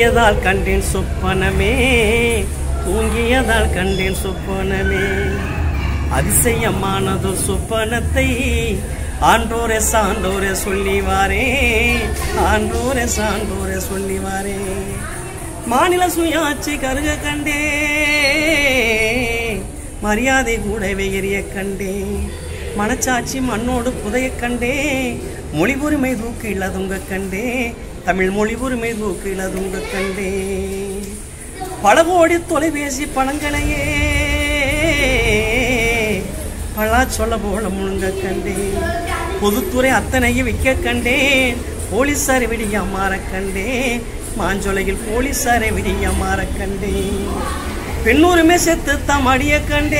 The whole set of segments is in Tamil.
தூங்கியதால் கண்டேன் சொப்பனமே தூங்கியதால் கண்டேன் சொப்பனமே அதிசயமானதோ சொப்பனத்தை ஆண்டோரே சான்றோரே சொல்லி வாரே ஆண்டோரே சான்றோரே சொல்லி வாரே மாநில சுயாட்சி கருக கண்டே மரியாதை கூடவே எரிய கண்டே மனச்சாட்சி மண்ணோடு புதைய கண்டே மொழி உரிமை தூக்கு இல்லாதவங்க கண்டே தமிழ் மொழி உரிமை தூக்கு இல்லாதவங்க கண்டே பல கோடி தொலைபேசி பணங்களையே பழா சொல்ல போல முழுங்க கண்டேன் பொதுத்துறை அத்தனையும் விற்க கண்டேன் போலீசாரை விடிய மாற கண்டேன் மாஞ்சொலையில் போலீசாரை விடிய மாற கண்டேன் பெண்ணுரிமை செத்து தமடிய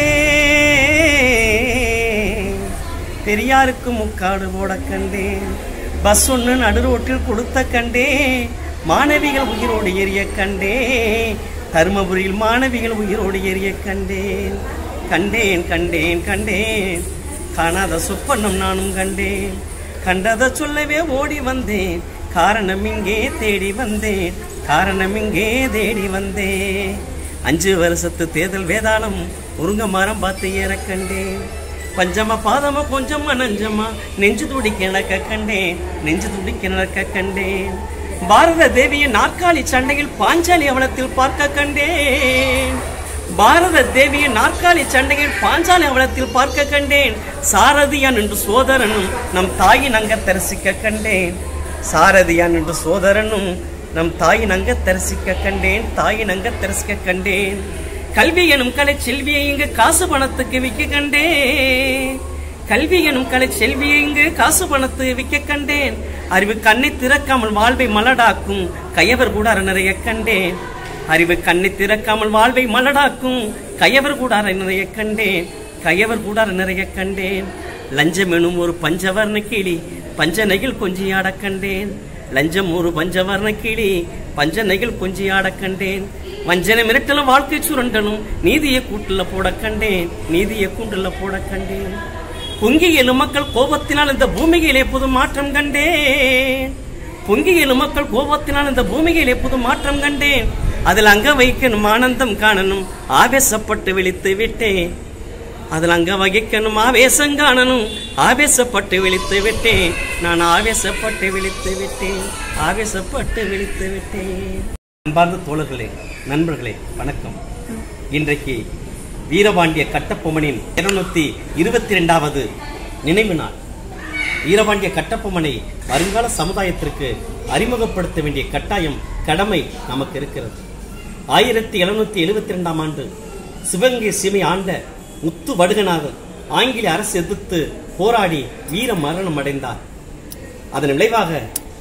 கண்டேன் பெரியாருக்கு முக்காடு போட கண்டேன் பஸ் ஒன்று நடு ரோட்டில் கொடுத்த கண்டேன் மாணவிகள் உயிரோடு எரிய கண்டேன் தருமபுரியில் மாணவிகள் உயிரோடு எரிய கண்டேன் கண்டேன் கண்டேன் கண்டேன் காணாத சொப்பனம் நானும் கண்டேன் கண்டதை சொல்லவே ஓடி வந்தேன் காரணம் இங்கே தேடி வந்தேன் காரணம் இங்கே தேடி வந்தேன் அஞ்சு வருஷத்து தேர்தல் வேதாளம் முருங்க மரம் பார்த்து ஏற கண்டேன் பஞ்சமா பாதமா கொஞ்சமா நஞ்சமா நெஞ்சு துடிக்க நடக்க கண்டேன் நெஞ்சு துடிக்க நடக்க கண்டேன் பாரத தேவியின் நாற்காலி சண்டையில் பாஞ்சாலி அவலத்தில் பார்க்க கண்டேன் பாரத தேவியின் நாற்காலி சண்டையில் பாஞ்சாலி அவலத்தில் பார்க்க கண்டேன் சாரதியான் என்று சோதரனும் நம் தாயின் அங்க தரிசிக்க கண்டேன் சாரதியான் என்று சோதரனும் நம் தாயின் அங்க தரிசிக்க கண்டேன் தாயின் அங்க தரிசிக்க கண்டேன் கல்வி எனும் கலை செல்வியை இங்கு காசு பணத்துக்கு விற்க கண்டேன் கல்வி எனும் கலை செல்வியை இங்கு காசு பணத்து விற்க கண்டேன் அறிவு கண்ணை திறக்காமல் வாழ்வை மலடாக்கும் கையவர் கூட நிறைய கண்டேன் அறிவு கண்ணை திறக்காமல் வாழ்வை மலடாக்கும் கையவர் கூடார நிறைய கண்டேன் கையவர் கூடார நிறைய கண்டேன் லஞ்சம் எனும் ஒரு பஞ்சவர்ண கிளி பஞ்சனையில் கொஞ்சியாட கண்டேன் லஞ்சம் ஒரு பஞ்சவர்ண கிளி பஞ்சனையில் கொஞ்சியாட கண்டேன் வஞ்சனை மிரட்டலும் வாழ்க்கை சுரண்டலும் நீதியை கூட்டுல போட கண்டேன் நீதியை கூண்டுல போட கண்டேன் பொங்கி எழும் மக்கள் கோபத்தினால் இந்த பூமியிலே புது மாற்றம் கண்டேன் பொங்கி எழும் மக்கள் கோபத்தினால் இந்த பூமியிலே புது மாற்றம் கண்டேன் அதில் அங்க வைக்கணும் ஆனந்தம் காணணும் ஆவேசப்பட்டு விழித்து விட்டேன் அதில் அங்க வகிக்கணும் ஆவேசம் காணணும் ஆவேசப்பட்டு விழித்து விட்டேன் நான் ஆவேசப்பட்டு விழித்து விட்டேன் ஆவேசப்பட்டு விழித்து விட்டேன் அன்பார்ந்த தோழர்களே நண்பர்களே வணக்கம் இன்றைக்கு வீரபாண்டிய கட்டபொம்மனின் இருநூத்தி இருபத்தி ரெண்டாவது நினைவு நாள் வீரபாண்டிய கட்டபொம்மனை வருங்கால சமுதாயத்திற்கு அறிமுகப்படுத்த வேண்டிய கட்டாயம் கடமை நமக்கு இருக்கிறது ஆயிரத்தி எழுநூத்தி எழுபத்தி ரெண்டாம் ஆண்டு சிவகங்கை சீமை ஆண்ட முத்து வடுகநாதன் ஆங்கில அரசு எதிர்த்து போராடி வீர மரணம் அடைந்தார் அதன் விளைவாக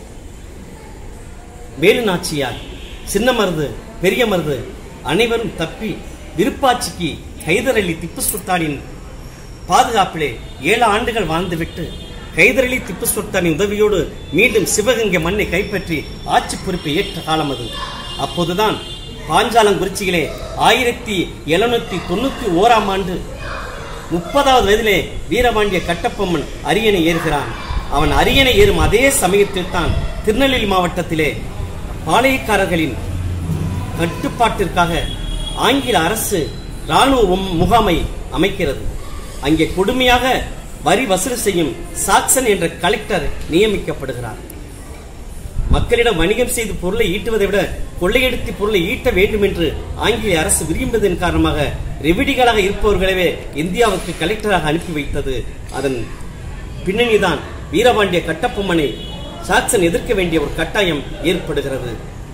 வேலு நாச்சியார் சின்ன மருது பெரிய மருது அனைவரும் தப்பி விருப்பாட்சிக்கு ஹைதர் அலி திப்பு சுல்தானின் பாதுகாப்பிலே ஏழு ஆண்டுகள் வாழ்ந்துவிட்டு ஹைதர் அலி திப்பு சுல்தானின் உதவியோடு மீண்டும் சிவகங்கை மண்ணை கைப்பற்றி ஆட்சி பொறுப்பை ஏற்ற காலம் அது அப்போதுதான் பாஞ்சாலங்குறிச்சியிலே ஆயிரத்தி எழுநூத்தி தொண்ணூத்தி ஓராம் ஆண்டு முப்பதாவது வயதிலே வீரபாண்டிய கட்டபொம்மன் அரியணை ஏறுகிறான் அவன் அரியணை ஏறும் அதே சமயத்தில் தான் திருநெல்வேலி மாவட்டத்திலே பாளையக்காரர்களின் கட்டுப்பாட்டிற்காக ஆங்கில அரசு ராணுவ மும்- முகாமை அமைக்கிறது அங்கே கொடுமையாக வரி வசூல் செய்யும் சாக்சன் என்ற கலெக்டர் நியமிக்கப்படுகிறார் மக்களிடம் வணிகம் செய்து பொருளை ஈட்டுவதை விட கொள்ளையடித்து பொருளை ஈட்ட வேண்டும் என்று ஆங்கில அரசு விரும்பியதன் காரணமாக ரெவிடிகளாக இருப்பவர்களவே இந்தியாவுக்கு கலெக்டராக அனுப்பி வைத்தது அதன் பின்னணிதான் வீரபாண்டிய கட்டபொம்மனை சாக்சன் எதிர்க்க வேண்டிய ஒரு கட்டாயம் ஏற்படுகிறது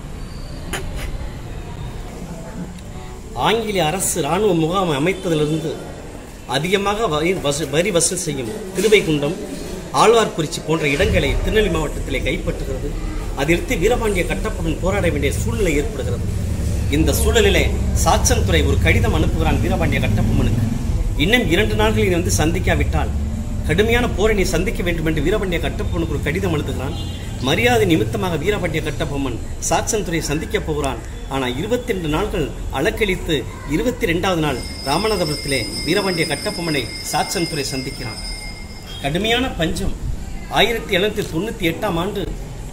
ஆங்கில அரசு ராணுவ முகாம் அமைத்ததிலிருந்து அதிகமாக வரி வசூ- வரி வசூல் செய்யும் திருவைகுண்டம் ஆழ்வார்குறிச்சி போன்ற இடங்களை திருநெல்வேலி மாவட்டத்திலே கைப்பற்றுகிறது அதையடுத்து வீரபாண்டிய கட்டப்பொம்மன் போராட வேண்டிய சூழ்நிலை ஏற்படுகிறது இந்த சூழலிலே சாக்சன் துறை ஒரு கடிதம் அனுப்புகிறான் வீரபாண்டிய கட்டபொம்மனுக்கு இன்னும் இரண்டு நாட்களில் நீ வந்து சந்திக்காவிட்டால் கடுமையான போரை நீ சந்திக்க வேண்டும் என்று வீரபாண்டிய கட்டபொம்மனுக்கு ஒரு கடிதம் எழுதுகிறான் மரியாதை நிமித்தமாக வீரபாண்டிய கட்டபொம்மன் சாக்சன் துறையை சந்திக்கப் போகிறான் ஆனால் இருபத்தி ரெண்டு நாட்கள் அலக்கழித்து இருபத்தி ரெண்டாவது நாள் ராமநாதபுரத்திலே வீரபாண்டிய கட்டபொம்மனை சாக்சன் துறை சந்திக்கிறான் கடுமையான பஞ்சம் ஆயிரத்தி எழுநூத்தி தொண்ணூத்தி எட்டாம் ஆண்டு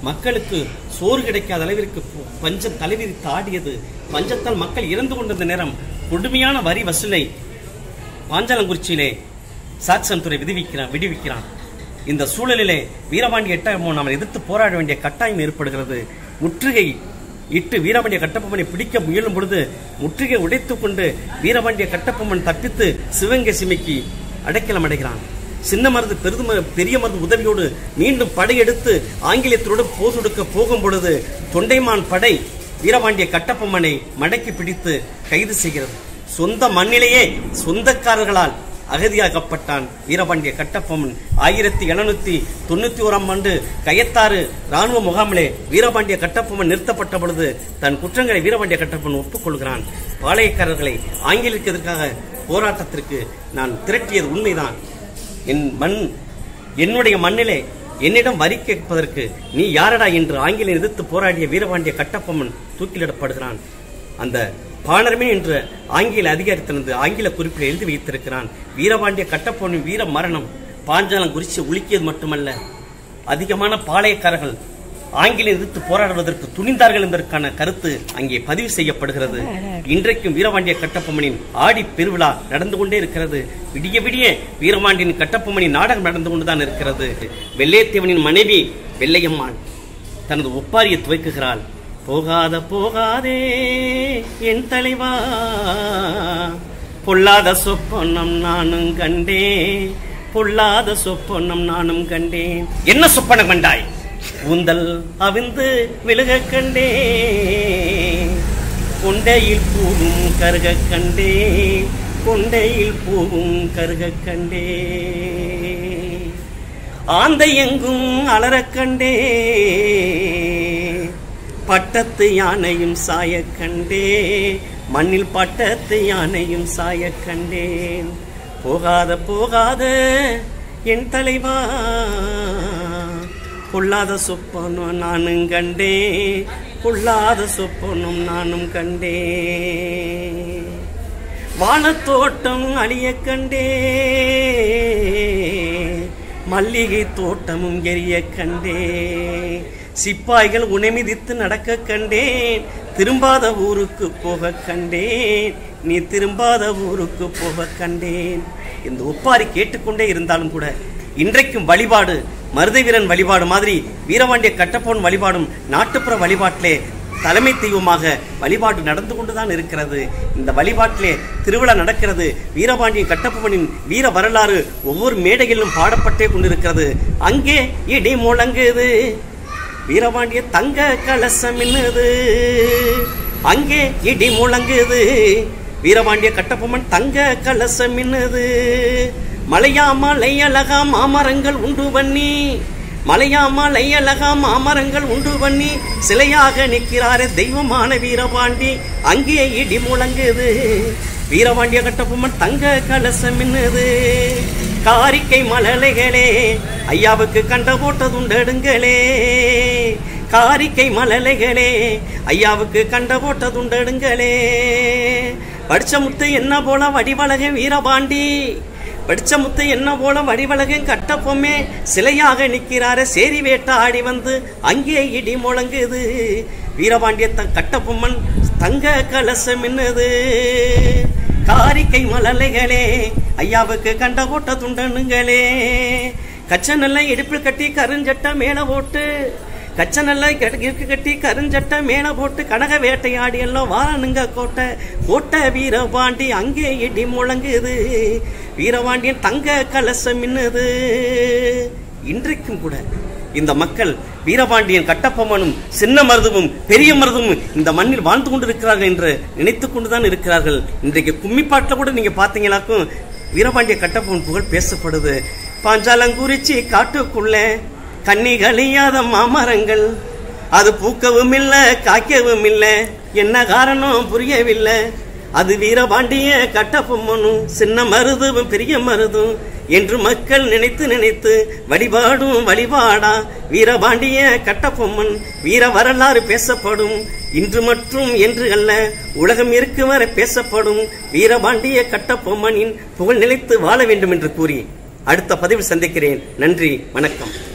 மக்களுக்கு சோறு கிடைக்காத அளவிற்கு பு- பஞ்சம் தலைவிரித்து ஆடியது பஞ்சத்தால் மக்கள் இறந்து கொண்டிருந்த நேரம் கொடுமையான வரி வசூலை பாஞ்சாலங்குறிச்சியிலே சாக்சன் துறை விடுவிக்கிறான் விடுவிக்கிறான் இந்த சூழலிலே வீரபாண்டிய எட்டமோ நாம் எதிர்த்து போராட வேண்டிய கட்டாயம் ஏற்படுகிறது முற்றுகை இட்டு வீரபாண்டிய கட்டபொம்மனை பிடிக்க முயலும் பொழுது முற்றுகை உடைத்துக் கொண்டு வீரபாண்டிய கட்டபொம்மன் தப்பித்து சிவகங்கை சிமைக்கு அடைக்கலம் அடைகிறான் சின்ன மருது பெருது ம- பெரிய மருது உதவியோடு மீண்டும் படையெடுத்து ஆங்கிலேயத்தோடு போசொடுக்க போகும் பொழுது தொண்டைமான் படை வீரபாண்டிய கட்டபொம்மனை மடக்கி பிடித்து கைது செய்கிறது சொந்த மண்ணிலேயே சொந்தக்காரர்களால் அகதியாக்கப்பட்டான் வீரபாண்டிய கட்டபொம்மன் ஆயிரத்தி எழுநூத்தி தொண்ணூத்தி ஓராம் ஆண்டு கயத்தாறு ராணுவ முகாமிலே வீரபாண்டிய கட்டபொம்மன் நிறுத்தப்பட்ட பொழுது தன் குற்றங்களை வீரபாண்டிய கட்டபொம்மன் ஒப்புக்கொள்கிறான் பாளையக்காரர்களை ஆங்கிலேயருக்கு எதிர்க்காக போராட்டத்திற்கு நான் திரட்டியது உண்மைதான் என் மண் என்னுடைய மண்ணிலே என்னிடம் வரி கேட்பதற்கு நீ யாரடா என்று ஆங்கிலேயர் எதிர்த்து போராடிய வீரபாண்டிய கட்டபொம்மன் தூக்கிலிடப்படுகிறான் அந்த பாணர்மே என்ற ஆங்கில அதிகாரத்திலிருந்து ஆங்கில குறிப்பில் எழுதி வைத்திருக்கிறான் வீரபாண்டிய கட்டப்பொம்மனின் வீர மரணம் பாஞ்சாலம் குறிச்சி உலுக்கியது மட்டுமல்ல அதிகமான பாளையக்காரர்கள் ஆங்கிலேயர் எதிர்த்து போராடுவதற்கு துணிந்தார்கள் என்பதற்கான கருத்து அங்கே பதிவு செய்யப்படுகிறது இன்றைக்கும் வீரபாண்டிய கட்டபொம்மனின் ஆடி பெருவிழா நடந்து கொண்டே இருக்கிறது விடிய விடிய வீரபாண்டியன் கட்டபொம்மனின் நாடகம் நடந்து கொண்டுதான் இருக்கிறது வெள்ளையத்தேவனின் மனைவி வெள்ளையம்மாள் தனது ஒப்பாரியை துவைக்குகிறாள் போகாத போகாதே என் தலைவா பொல்லாத சொப்பனம் நானும் கண்டேன் பொல்லாத சொப்பனம் நானும் கண்டேன் என்ன சொப்பனம் கண்டாய் கூந்தல் அவிந்து விழுக கண்டே கொண்டையில் பூவும் கருக கண்டே கொண்டையில் பூவும் கருக கண்டே ஆந்தை எங்கும் அலறக் கண்டே பட்டத்து யானையும் சாயக் கண்டே மண்ணில் பட்டத்து யானையும் சாயக் கண்டேன் போகாத போகாத என் தலைவா பொல்லாத சொப்பனும் நானும் கண்டே பொல்லாத சொப்பனும் நானும் கண்டே வானத்தோட்டம் அழிய கண்டே மல்லிகை தோட்டமும் எரிய கண்டே சிப்பாய்கள் உணமிதித்து நடக்க கண்டேன் திரும்பாத ஊருக்கு போக கண்டேன் நீ திரும்பாத ஊருக்கு போக கண்டேன் இந்த ஒப்பாரி கேட்டுக்கொண்டே இருந்தாலும் கூட இன்றைக்கும் வழிபாடு மருத வீரன் வழிபாடு மாதிரி வீரபாண்டிய கட்டப்போன் வழிபாடும் நாட்டுப்புற வழிபாட்டிலே தலைமை தெய்வமாக வழிபாடு நடந்து கொண்டுதான் இருக்கிறது இந்த வழிபாட்டிலே திருவிழா நடக்கிறது வீரபாண்டியன் கட்டப்பொம்மனின் வீர வரலாறு ஒவ்வொரு மேடையிலும் பாடப்பட்டே கொண்டிருக்கிறது அங்கே இடி முழங்குது வீரபாண்டிய தங்க கலசம் மின்னுது அங்கே இடி முழங்குது வீரபாண்டிய கட்டபொம்மன் தங்க கலசம் மின்னுது மலையா மலை அழகா மாமரங்கள் உண்டு பண்ணி மலையா மலை அழகா மாமரங்கள் உண்டு பண்ணி சிலையாக நிற்கிறாரே தெய்வமான வீரபாண்டி அங்கே இடி முழங்குது வீரபாண்டிய கட்டபொம்மன் தங்க கலசம் மின்னுது காரிக்கை மலலைகளே ஐயாவுக்கு கண்ட போட்டதுண்டெடுங்களே காரிக்கை மலலைகளே ஐயாவுக்கு கண்ட போட்டதுண்டெடுங்களே படிச்ச முத்து என்ன போல வடிவழகன் வீரபாண்டி படிச்ச முத்து என்ன போல வடிவழகன் கட்டப்பொம்மே சிலையாக நிற்கிறார சேரி வேட்டாடி வந்து அங்கே இடி முழங்குது வீரபாண்டிய த கட்டப்பொம்மன் தங்க கலசம் என்னது காரிக்கை மலலைகளே ஐயாவுக்கு கண்ட போட்ட துண்டனுங்களே கச்சனெல்லாம் இடுப்பில் கட்டி கருஞ்சட்டை மேல போட்டு கச்சனெல்லாம் இருக்கு கட்டி கருஞ்சட்டை மேல போட்டு கனக வேட்டையாடி எல்லாம் வாரனுங்க கோட்டை கோட்டை வீரபாண்டி அங்கே இடி முழங்குது வீரபாண்டியன் தங்க கலசம் மின்னுது இன்றைக்கும் கூட இந்த மக்கள் வீரபாண்டியன் கட்டப்பொம்மனும் சின்ன மருதுவும் பெரிய மருதுவும் இந்த மண்ணில் வாழ்ந்து கொண்டிருக்கிறார்கள் என்று நினைத்துக் கொண்டுதான் இருக்கிறார்கள் இன்றைக்கு கும்மிப்பாட்டில் கூட நீங்க பாத்தீங்கன்னாக்கும் வீரபாண்டிய கட்டப்பொம்மன் புகழ் பேசப்படுது பாஞ்சாலங்குறிச்சி காட்டுக்குள்ள கண்ணி கழியாத மாமரங்கள் அது பூக்கவும் இல்ல காய்க்கவும் இல்ல என்ன காரணம் புரியவில்லை அது வீரபாண்டிய கட்டபொம்மனும் சின்ன மருதுவும் பெரிய மருதும் என்று மக்கள் நினைத்து நினைத்து வழிபாடும் வழிபாடா வீரபாண்டிய கட்டபொம்மன் வீர வரலாறு பேசப்படும் இன்று மற்றும் என்று அல்ல உலகம் இருக்கு வரை பேசப்படும் வீரபாண்டிய கட்டபொம்மனின் புகழ் நிலைத்து வாழ வேண்டும் என்று கூறி அடுத்த பதிவில் சந்திக்கிறேன் நன்றி வணக்கம்